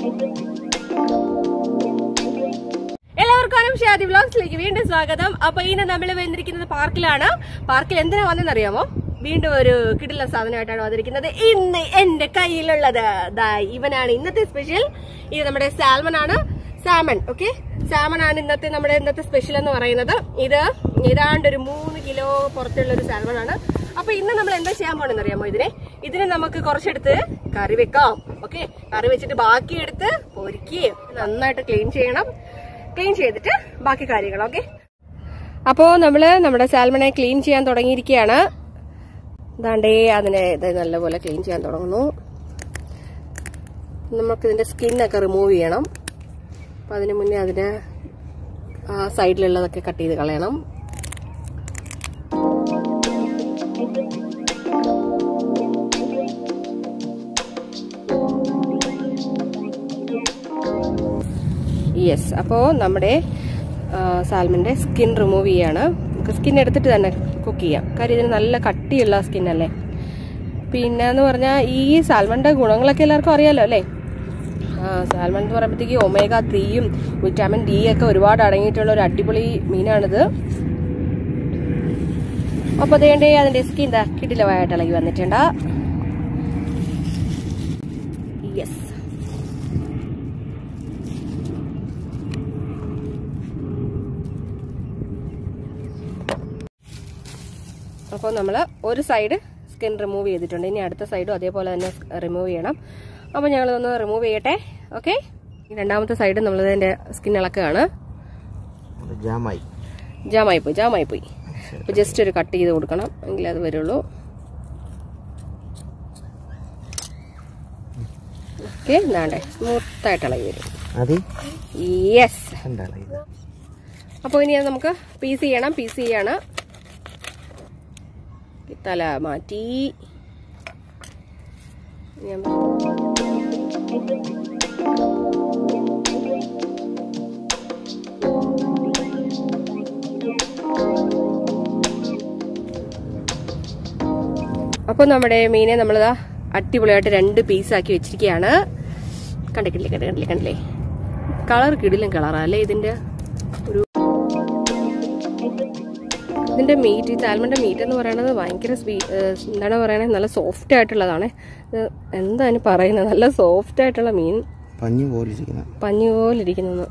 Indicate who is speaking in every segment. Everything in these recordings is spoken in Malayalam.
Speaker 1: എല്ലാവർക്കും ഷാദി വ്ലോഗ്സിലേക്ക് വീണ്ടും സ്വാഗതം അപ്പൊ ഇന്ന് നമ്മൾ വന്നിരിക്കുന്നത് പാർക്കിലാണ് പാർക്കിൽ എന്തിനാ വന്നെന്നറിയാമോ വീണ്ടും ഒരു കിടില സാധനമായിട്ടാണ് വന്നിരിക്കുന്നത് ഇന്ന് എന്റെ കയ്യിലുള്ളത് ദാ ഇവനാണ് ഇന്നത്തെ സ്പെഷ്യൽ ഇത് നമ്മുടെ സാൽമൺ ആണ് സാമൺ ഓക്കെ സാമൺ ആണ് ഇന്നത്തെ നമ്മുടെ ഇന്നത്തെ സ്പെഷ്യൽ എന്ന് പറയുന്നത് ഇത് ഏതാണ്ട് ഒരു മൂന്ന് കിലോ പുറത്തുള്ള ഒരു സാൽമൺ ആണ് അപ്പൊ ഇന്ന് നമ്മൾ എന്താ ചെയ്യാൻ പോണെന്ന് അറിയാമോ ഇതിനെ ഇതിനെ നമുക്ക് കുറച്ചെടുത്ത് കറി വെക്കാം ഓക്കെ കറി വെച്ചിട്ട് ബാക്കി എടുത്ത് പൊരിക്കുകയും നന്നായിട്ട് ക്ലീൻ ചെയ്യണം ക്ലീൻ ചെയ്തിട്ട് ബാക്കി കാര്യങ്ങൾ ഓക്കെ അപ്പോൾ നമ്മൾ നമ്മുടെ സാൽമണെ ക്ലീൻ ചെയ്യാൻ തുടങ്ങിയിരിക്കുകയാണ് ദാണ്ടേ അതിനെ ഇത് നല്ലപോലെ ക്ലീൻ ചെയ്യാൻ തുടങ്ങുന്നു നമുക്ക് ഇതിന്റെ സ്കിന്നൊക്കെ റിമൂവ് ചെയ്യണം അപ്പം അതിന് മുന്നേ അതിന് ആ സൈഡിലുള്ളതൊക്കെ കട്ട് ചെയ്ത് കളയണം യെസ് അപ്പോൾ നമ്മുടെ സാൽമൻ്റെ സ്കിൻ റിമൂവ് ചെയ്യാണ് നമുക്ക് സ്കിൻ എടുത്തിട്ട് തന്നെ കുക്ക് ചെയ്യാം കാര്യം ഇതിന് നല്ല കട്ടിയുള്ള സ്കിൻ അല്ലേ പിന്നെ എന്ന് പറഞ്ഞാൽ ഈ സാൽമണിൻ്റെ ഗുണങ്ങളൊക്കെ എല്ലാവർക്കും അറിയാലോ അല്ലേ ആ സാൽമൺ എന്ന് പറയുമ്പോഴത്തേക്ക് ഒമേഗ ത്രീയും വിറ്റാമിൻ ഡി ഒക്കെ ഒരുപാട് അടങ്ങിയിട്ടുള്ള ഒരു അടിപൊളി മീനാണിത് അപ്പോൾ അതേണ്ടേ അതിൻ്റെ സ്കിൻ എന്താ കിടിലമായിട്ട് ഇളകി വന്നിട്ടുണ്ട് യെസ് അപ്പോൾ നമ്മൾ ഒരു സൈഡ് സ്കിൻ റിമൂവ് ചെയ്തിട്ടുണ്ട് ഇനി അടുത്ത സൈഡും അതേപോലെ തന്നെ റിമൂവ് ചെയ്യണം അപ്പോൾ ഞങ്ങളിതൊന്ന് റിമൂവ് ചെയ്യട്ടെ ഓക്കെ രണ്ടാമത്തെ സൈഡ് നമ്മളിതിൻ്റെ സ്കിൻ ഇളക്കുകയാണ്
Speaker 2: ജാമായി
Speaker 1: ജാമായി പോയി ജാമായി പോയി അപ്പോൾ ജസ്റ്റ് ഒരു കട്ട് ചെയ്ത് കൊടുക്കണം എങ്കിലേ അത് വരുള്ളൂ ഓക്കെ എന്താണ്ടേ സ്മൂത്തായിട്ട് ഇളകി വരും
Speaker 2: അത്
Speaker 1: യെസ്
Speaker 2: എന്താണ് ഇത്
Speaker 1: അപ്പോൾ ഇനി അത് നമുക്ക് പീസ് ചെയ്യണം പീസ് ചെയ്യാണ് തല മാറ്റി ഇനി നമ്മ- അപ്പോൾ നമ്മുടെ മീനെ നമ്മളിതാ അടിപൊളിയായിട്ട് രണ്ട് പീസാക്കി വെച്ചിരിക്കുകയാണ് കണ്ടിട്ടില്ലേ കണ്ടില്ലേ കണ്ടില്ലേ കളർ കിടിലും കളറാ അല്ലേ ഇതിന്റെ ഒരു ഇതിന്റെ മീറ്റ് ഈ സാൽമന്റെ മീറ്റ് എന്ന് പറയുന്നത് ഭയങ്കര സ്വീ എന്താണ് പറയണത് നല്ല സോഫ്റ്റ് ആയിട്ടുള്ളതാണ് ഇത് എന്താണ് പറയുന്നത് നല്ല സോഫ്റ്റ് ആയിട്ടുള്ള മീൻ
Speaker 2: പഞ്ഞു പോലിരിക്കുന്ന
Speaker 1: പഞ്ഞു പോലെ ഇരിക്കുന്നത്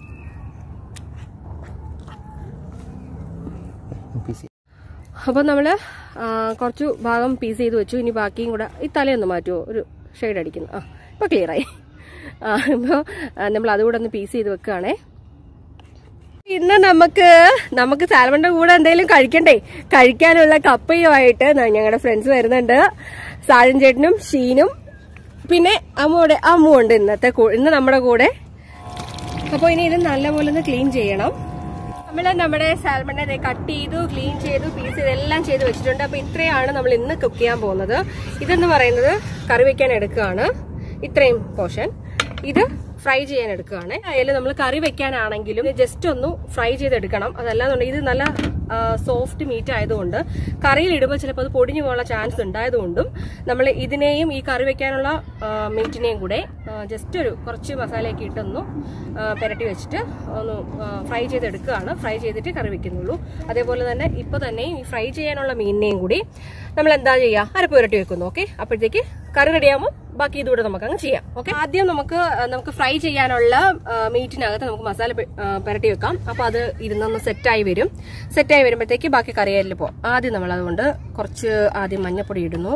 Speaker 2: പീസ്
Speaker 1: അപ്പോൾ നമ്മൾ കുറച്ച് ഭാഗം പീസ് ചെയ്ത് വെച്ചു ഇനി ബാക്കിയും കൂടെ ഈ തലയൊന്ന് മാറ്റുമോ ഒരു ഷെയ്ഡ് അടിക്കുന്നു ആ ഇപ്പോൾ ക്ലിയറായി ആ ഇപ്പോൾ നമ്മൾ അതുകൂടെ ഒന്ന് പീസ് ചെയ്ത് വെക്കുകയാണേ ഇന്ന് നമുക്ക് നമുക്ക് സാൽമന്റെ കൂടെ എന്തെങ്കിലും കഴിക്കണ്ടേ കഴിക്കാനുള്ള കപ്പയുമായിട്ട് ഞങ്ങളുടെ ഫ്രണ്ട്സ് വരുന്നുണ്ട് സാജൻ ചേട്ടനും ഷീനും പിന്നെ അമ്മയുടെ അമ്മ ഉണ്ട് ഇന്നത്തെ കൂ- ഇന്ന് നമ്മുടെ കൂടെ അപ്പോൾ ഇനി ഇത് നല്ലപോലെ ഒന്ന് ക്ലീൻ ചെയ്യണം നമ്മൾ നമ്മുടെ സാൽമണിനെ കട്ട് ചെയ്തു ക്ലീൻ ചെയ്തു പീസ് ചെയ്ത് എല്ലാം ചെയ്ത് വെച്ചിട്ടുണ്ട് അപ്പൊ ഇത്രയാണ് നമ്മൾ ഇന്ന് കുക്ക് ചെയ്യാൻ പോകുന്നത് ഇതെന്ന് പറയുന്നത് കറി വെക്കാൻ എടുക്കുകയാണ് ഇത്രയും പോർഷൻ ഇത് ഫ്രൈ ചെയ്യാൻ എടുക്കുകയാണ് അതിൽ നമ്മൾ കറി വെക്കാനാണെങ്കിലും ജസ്റ്റ് ഒന്ന് ഫ്രൈ ചെയ്തെടുക്കണം അതല്ലാന്നുണ്ടെങ്കിൽ ഇത് നല്ല സോഫ്റ്റ് മീറ്റ് ആയതുകൊണ്ട് കറിയിൽ ഇടുമ്പോൾ ചിലപ്പോൾ അത് പൊടിഞ്ഞു പോകാനുള്ള ചാൻസ് ഉണ്ടായതുകൊണ്ടും നമ്മൾ ഇതിനെയും ഈ കറി വെക്കാനുള്ള മീറ്റിനെയും കൂടെ ജസ്റ്റ് ഒരു കുറച്ച് മസാലയൊക്കെ ഇട്ടൊന്ന് ആ, പുരട്ടി വെച്ചിട്ട് ഒന്ന് ഫ്രൈ ചെയ്തെടുക്കുകയാണ് ഫ്രൈ ചെയ്തിട്ട് കറി വെക്കുന്നുള്ളൂ അതേപോലെ തന്നെ ഇപ്പൊ തന്നെ ഈ ഫ്രൈ ചെയ്യാനുള്ള മീനിനെയും കൂടി നമ്മൾ എന്താ ചെയ്യുക അരപ്പ് പുരട്ടി വെക്കുന്നു ഓക്കെ അപ്പോഴത്തേക്ക് കറി റെഡിയാകുമ്പോൾ ബാക്കി ഇതുകൂടെ നമുക്ക് അങ്ങ് ചെയ്യാം ഓക്കെ ആദ്യം നമുക്ക് ആ, നമുക്ക് ഫ്രൈ ചെയ്യാനുള്ള ആ, മീറ്റിനകത്ത് നമുക്ക് മസാല പെ- ആ, പുരട്ടി വെക്കാം അപ്പൊ അത് ഇരുന്നൊന്ന് സെറ്റായി വരും സെറ്റായി വരുമ്പോഴത്തേക്ക് ബാക്കി കറിയായാലും പോകാം ആദ്യം നമ്മൾ അതുകൊണ്ട് കുറച്ച് ആദ്യം മഞ്ഞപ്പൊടി ഇടുന്നു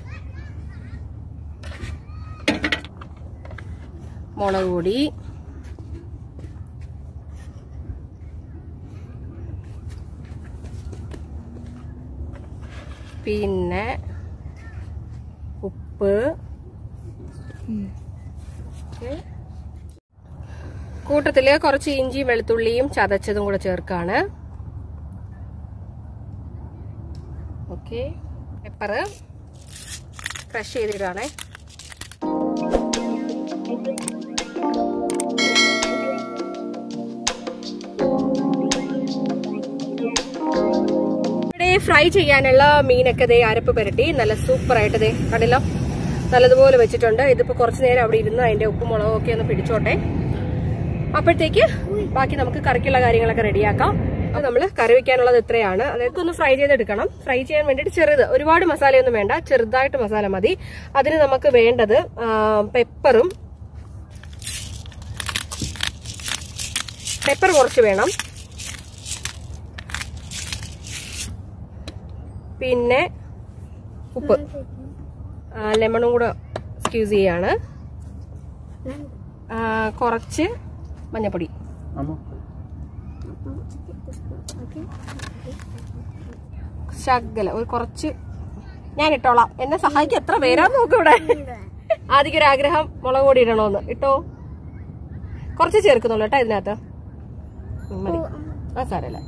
Speaker 1: മുളക് പൊടി പിന്നെ ഉപ്പ് ഓക്കേ. കൂട്ടത്തില് കുറച്ച് ഇഞ്ചിയും വെളുത്തുള്ളിയും ചതച്ചതും കൂടെ ചേർക്കാണ് ഓക്കെ പെപ്പറ് ക്രഷ് ചെയ്തിടാണേ ഇവിടെ ഫ്രൈ ചെയ്യാനുള്ള മീനൊക്കെ ദേ അരപ്പ് പുരട്ടി നല്ല സൂപ്പർ ആയിട്ട് ദേ കണ്ടല്ലോ നല്ലതുപോലെ വെച്ചിട്ടുണ്ട് ഇതിപ്പോ കുറച്ചു നേരം അവിടെ ഇരുന്ന് അതിന്റെ ഉപ്പും മുളകും ഒക്കെ ഒന്ന് പിടിച്ചോട്ടെ അപ്പോഴത്തേക്ക് ബാക്കി നമുക്ക് കറിക്കുള്ള കാര്യങ്ങളൊക്കെ റെഡിയാക്കാം അപ്പൊ നമ്മൾ കറി വെക്കാനുള്ളത് ഇത്രയാണ് അതായത് ഒന്ന് ഫ്രൈ ചെയ്തെടുക്കണം ഫ്രൈ ചെയ്യാൻ വേണ്ടിയിട്ട് ചെറുത് ഒരുപാട് മസാലയൊന്നും വേണ്ട ചെറുതായിട്ട് മസാല മതി അതിന് നമുക്ക് വേണ്ടത് ആ, പെപ്പറും പെപ്പർ കുറച്ച് വേണം പിന്നെ ഉപ്പ് ആ, ലെമണും കൂടെ സ്ക്യൂസ് ചെയ്യാണ് ആ, കുറച്ച് മഞ്ഞപ്പൊടി ശകല ഒരു കുറച്ച് ഞാൻ ഇട്ടോളാം എന്നെ സഹായിക്കും എത്ര പേരാ നോക്കും ഇവിടെ ആദ്യം ഒരു ആഗ്രഹം മുളക് പൊടി ഇടണോന്ന് ഇട്ടോ കുറച്ച് ചേർക്കുന്നുള്ളൂ കേട്ടോ ഇതിനകത്ത് ഉം, മതി ആ സാരല്ല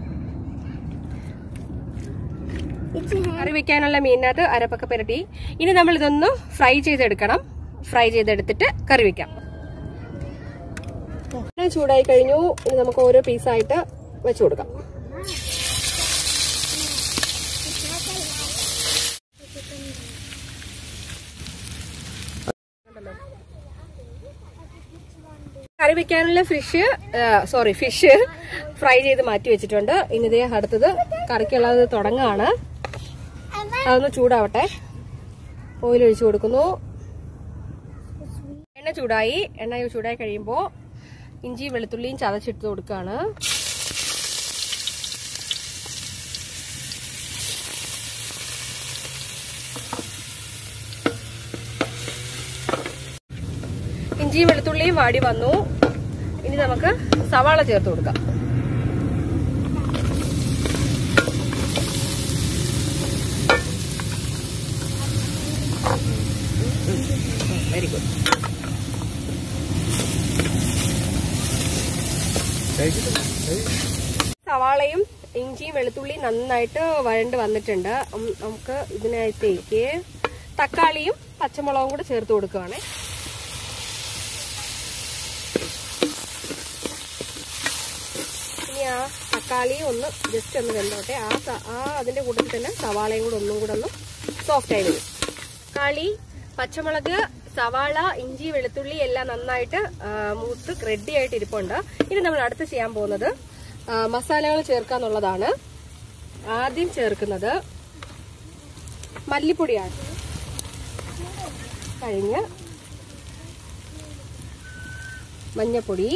Speaker 1: കറി വെക്കാനുള്ള മീനിനകത്ത് അരപ്പൊക്കെ പുരട്ടി ഇനി നമ്മൾ ഇതൊന്ന് ഫ്രൈ ചെയ്തെടുക്കണം ഫ്രൈ ചെയ്തെടുത്തിട്ട് കറി വെക്കാം എണ്ണ ചൂടായി കഴിഞ്ഞു ഇനി നമുക്ക് ഓരോ പീസായിട്ട് വെച്ചു കൊടുക്കാം കറി വെക്കാനുള്ള ഫിഷ് സോറി ഫിഷ് ഫ്രൈ ചെയ്ത് മാറ്റി വെച്ചിട്ടുണ്ട് ഇനി ഇതേ അടുത്തത് കറിക്കുള്ളത് തുടങ്ങാണ് അതൊന്ന് ചൂടാവട്ടെ ഓയിൽ ഒഴിച്ചു കൊടുക്കുന്നു എണ്ണ ചൂടായി എണ്ണ ചൂടായി കഴിയുമ്പോൾ ഇഞ്ചിയും വെളുത്തുള്ളിയും ചതച്ചിട്ട് കൊടുക്കുകയാണ് ഇഞ്ചിയും വെളുത്തുള്ളിയും വാടി വന്നു ഇനി നമുക്ക് സവാള ചേർത്ത് കൊടുക്കാം വെരി ഗുഡ് സവാളയും ഇഞ്ചിയും വെളുത്തുള്ളിയും നന്നായിട്ട് വഴണ്ട് വന്നിട്ടുണ്ട് ഉം, നമുക്ക് ഇതിനകത്തേക്ക് തക്കാളിയും പച്ചമുളകും കൂടെ ചേർത്ത് കൊടുക്കുകയാണേ ഇനി ആ തക്കാളി ഒന്ന് ജസ്റ്റ് ഒന്ന് വെന്തോട്ടെ ആ സ- ആ അതിന്റെ കൂട്ടത്തിൽ തന്നെ സവാളയും കൂടെ ഒന്നും കൂടെ ഒന്ന് സോഫ്റ്റ് ആയി വരും തക്കാളി പച്ചമുളക് സവാള ഇഞ്ചി വെളുത്തുള്ളി എല്ലാം നന്നായിട്ട് ആ, മൂത്ത് റെഡി ആയിട്ട് ഇരിപ്പുണ്ട് ഇനി നമ്മൾ അടുത്ത് ചെയ്യാൻ പോകുന്നത് ആ, മസാലകൾ ചേർക്കാന്നുള്ളതാണ് ആദ്യം ചേർക്കുന്നത് മല്ലിപ്പൊടിയാണ് കഴിഞ്ഞ് മഞ്ഞപ്പൊടി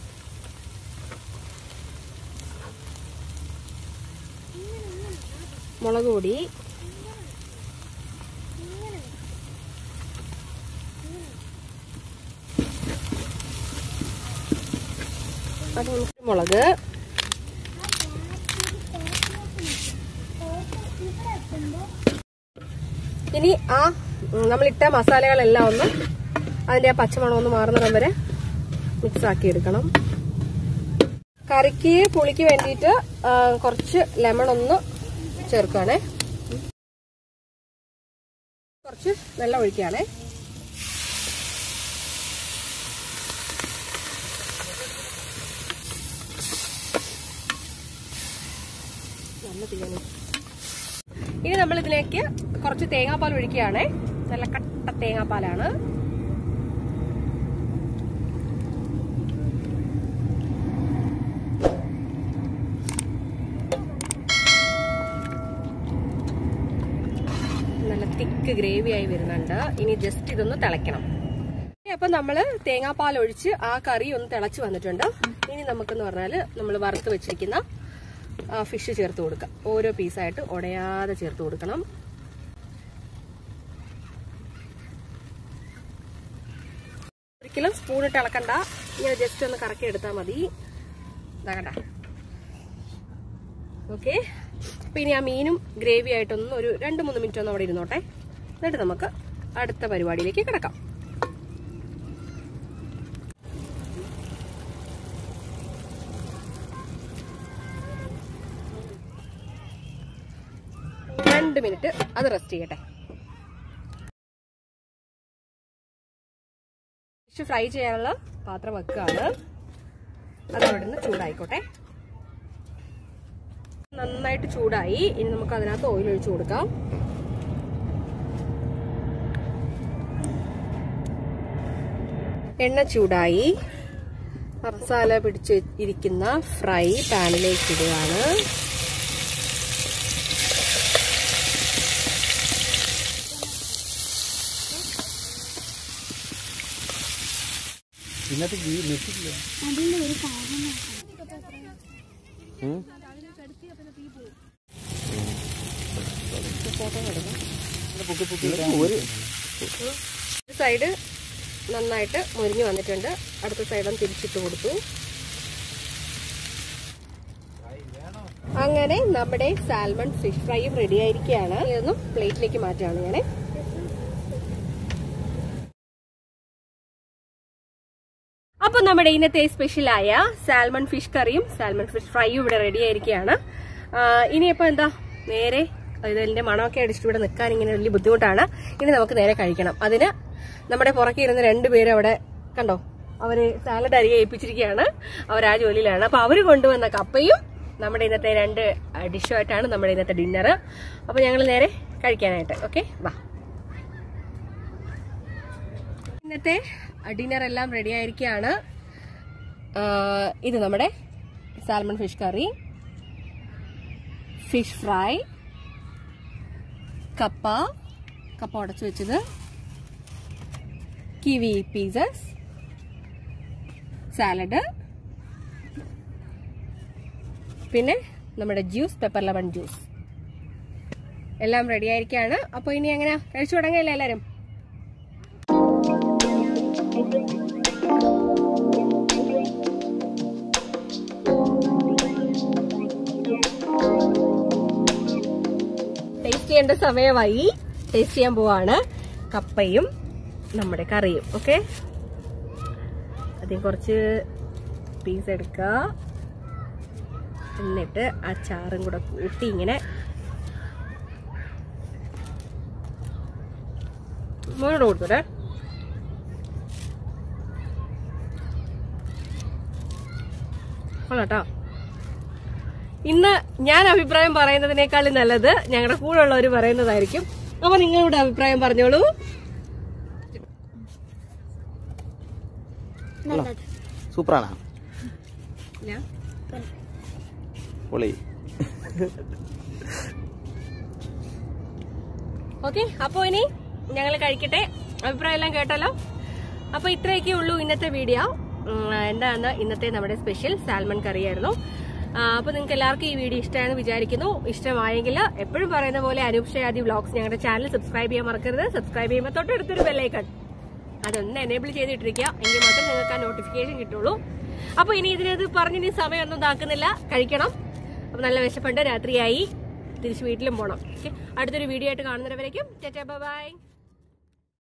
Speaker 1: മുളക് പൊടി അത് നമുക്ക് മുളക് ഇനി ആ ഉം, നമ്മളിട്ട മസാലകളെല്ലാം ഒന്ന് അതിന്റെ ആ പച്ചമണം ഒന്ന് മാറുന്നിടം വരെ മിക്സ് ആക്കി എടുക്കണം കറിക്ക് പുളിക്ക് വേണ്ടിയിട്ട് ആ, കുറച്ച് ലെമൺ ഒന്ന് ചേർക്കുകയാണേ കുറച്ച് വെള്ളം ഒഴിക്കുകയാണേ നല്ല തീയാണ് ഇനി നമ്മൾ ഇതിലേക്ക് കുറച്ച് തേങ്ങാപ്പാൽ ഒഴിക്കുകയാണേ നല്ല കട്ട തേങ്ങാപ്പാലാണ് നല്ല തിക്ക് ഗ്രേവി ആയി വരുന്നുണ്ട് ഇനി ജസ്റ്റ് ഇതൊന്ന് തിളയ്ക്കണം അപ്പൊ നമ്മള് തേങ്ങാപ്പാൽ ഒഴിച്ച് ആ കറി ഒന്ന് തിളച്ച് വന്നിട്ടുണ്ട് ഇനി നമുക്കെന്ന് പറഞ്ഞാല് നമ്മൾ വറുത്ത് വെച്ചിരിക്കുന്ന ഫിഷ് ചേർത്ത് കൊടുക്കാം ഓരോ പീസായിട്ട് ഉടയാതെ ചേർത്ത് കൊടുക്കണം ഒരിക്കലും സ്പൂണിട്ട് ഇളക്കണ്ട ഇങ്ങനെ ജസ്റ്റ് ഒന്ന് കറക്കി എടുത്താൽ മതി ഇതാകണ്ട ഓക്കെ അപ്പൊ ഇനി ആ മീനും ഗ്രേവി ആയിട്ടൊന്ന് ഒരു രണ്ട് മൂന്ന് മിനിറ്റ് ഒന്ന് അവിടെ ഇരുന്നോട്ടെ എന്നിട്ട് നമുക്ക് അടുത്ത പരിപാടിയിലേക്ക് കിടക്കാം രണ്ട് മിനിറ്റ് അത് റെസ്റ്റ് ചെയ്യട്ടെ ഫിഷ് ഫ്രൈ ചെയ്യാനുള്ള പാത്രം വെക്കുകയാണ് അത് അവിടെ നിന്ന് ചൂടായിക്കോട്ടെ നന്നായിട്ട് ചൂടായി ഇനി നമുക്ക് അതിനകത്ത് ഓയിൽ ഒഴിച്ചു കൊടുക്കാം എണ്ണ ചൂടായി മസാല പിടിച്ച് ഇരിക്കുന്ന ഫ്രൈ പാനിലേക്ക് ഇടുകയാണ്
Speaker 2: ഇതിനകത്ത് ഈ നെറ്റില്ല ഒരു
Speaker 1: ഒരു സൈഡ് നന്നായിട്ട് മുരിഞ്ഞു വന്നിട്ടുണ്ട് അടുത്ത സൈഡും തിരിച്ചിട്ട് കൊടുത്തു അങ്ങനെ നമ്മുടെ സാൽമൺ ഫിഷ് ഫ്രൈയും റെഡി ആയിരിക്കുകയാണ് ഇതൊന്നും പ്ലേറ്റിലേക്ക് മാറ്റുകയാണ് ഞാനേ അപ്പൊ നമ്മുടെ ഇന്നത്തെ സ്പെഷ്യലായ സാൽമൺ ഫിഷ് കറിയും സാൽമൺ ഫിഷ് ഫ്രൈയും ഇവിടെ റെഡി ആയിരിക്കുകയാണ് ആ, ഇനിയിപ്പോ എന്താ നേരെ ഇതിന്റെ മണമൊക്കെ അടിച്ചിട്ട് ഇവിടെ നിൽക്കാൻ ഇങ്ങനെ വലിയ ബുദ്ധിമുട്ടാണ് ഇനി നമുക്ക് നേരെ കഴിക്കണം അതിന് നമ്മുടെ പുറകെ ഇരുന്ന രണ്ടുപേരും അവിടെ കണ്ടോ അവര് സാലഡ് അരികെ ഏൽപ്പിച്ചിരിക്കുകയാണ് അവർ ആ ജോലിയിലാണ് അപ്പൊ അവര് കൊണ്ടുവന്ന കപ്പയും നമ്മുടെ ഇന്നത്തെ രണ്ട് ഡിഷുമായിട്ടാണ് നമ്മുടെ ഇന്നത്തെ ഡിന്നർ അപ്പൊ ഞങ്ങൾ നേരെ കഴിക്കാനായിട്ട് ഓക്കെ വാ ഇന്നത്തെ ഡിന്നർ എല്ലാം റെഡി ആയിരിക്കുകയാണ് ആ, ഇത് നമ്മുടെ സാൽമൺ ഫിഷ് കറി ഫിഷ് ഫ്രൈ കപ്പ കപ്പ ഉടച്ചു വെച്ചത് കിവി പീസസ് സാലഡ് പിന്നെ നമ്മുടെ ജ്യൂസ് പെപ്പർ ലെമൺ ജ്യൂസ് എല്ലാം റെഡി ആയിരിക്കുകയാണ് അപ്പോൾ ഇനി എങ്ങനെ കഴിച്ചു തുടങ്ങിയല്ലേ എല്ലാവരും ടേസ്റ്റ് ചെയ്യേണ്ട സമയമായി ടേസ്റ്റ് ചെയ്യാൻ പോവാണ് കപ്പയും നമ്മുടെ കറിയും ഓക്കെ ആദ്യം കുറച്ച് പീസ് എടുക്കുക എന്നിട്ട് ആ ചാറും കൂടെ കൂട്ടി ഇങ്ങനെ മോനോട് കൊടുത്തൂടെ കൊള്ളാട്ടോ ഇന്ന് ഞാൻ അഭിപ്രായം പറയുന്നതിനേക്കാളും നല്ലത് ഞങ്ങളുടെ കൂടെ ഉള്ളവർ പറയുന്നതായിരിക്കും അപ്പൊ നിങ്ങളുടെ അഭിപ്രായം പറഞ്ഞോളൂ
Speaker 2: സൂപ്പറാണ്
Speaker 1: ഞാൻ
Speaker 2: പൊളി
Speaker 1: ഓക്കെ അപ്പോ ഇനി ഞങ്ങൾ കഴിക്കട്ടെ അഭിപ്രായം എല്ലാം കേട്ടല്ലോ അപ്പൊ ഇത്രയൊക്കെ ഉള്ളൂ ഇന്നത്തെ വീഡിയോ ഉം, എന്താണ് ഇന്നത്തെ നമ്മുടെ സ്പെഷ്യൽ സാൽമൺ കറിയായിരുന്നു ആ, അപ്പൊ നിങ്ങൾക്ക് എല്ലാവർക്കും ഈ വീഡിയോ ഇഷ്ടമായെന്ന് വിചാരിക്കുന്നു ഇഷ്ടമായെങ്കിൽ എപ്പോഴും പറയുന്ന പോലെ അനൂപ് ഷയാദി വ്ളോഗ്സ് ഞങ്ങളുടെ ചാനൽ സബ്സ്ക്രൈബ് ചെയ്യാൻ മറക്കരുത് സബ്സ്ക്രൈബ് ചെയ്യുമ്പോൾ തൊട്ടടുത്തൊരു ബെല്ലൈക്കൺ അതൊന്ന് എനേബിൾ ചെയ്തിട്ടിരിക്കുക എങ്കിൽ മാത്രമേ നിങ്ങൾക്ക് ആ നോട്ടിഫിക്കേഷൻ കിട്ടുള്ളൂ അപ്പൊ ഇനി ഇതിനത് പറഞ്ഞിനി സമയമൊന്നും ഇതാക്കുന്നില്ല കഴിക്കണം അപ്പൊ നല്ല വിശപ്പുണ്ട് രാത്രിയായി തിരിച്ച് വീട്ടിലും പോകണം ഓക്കെ അടുത്തൊരു വീഡിയോ ആയിട്ട് കാണുന്നവരേക്കും ബൈ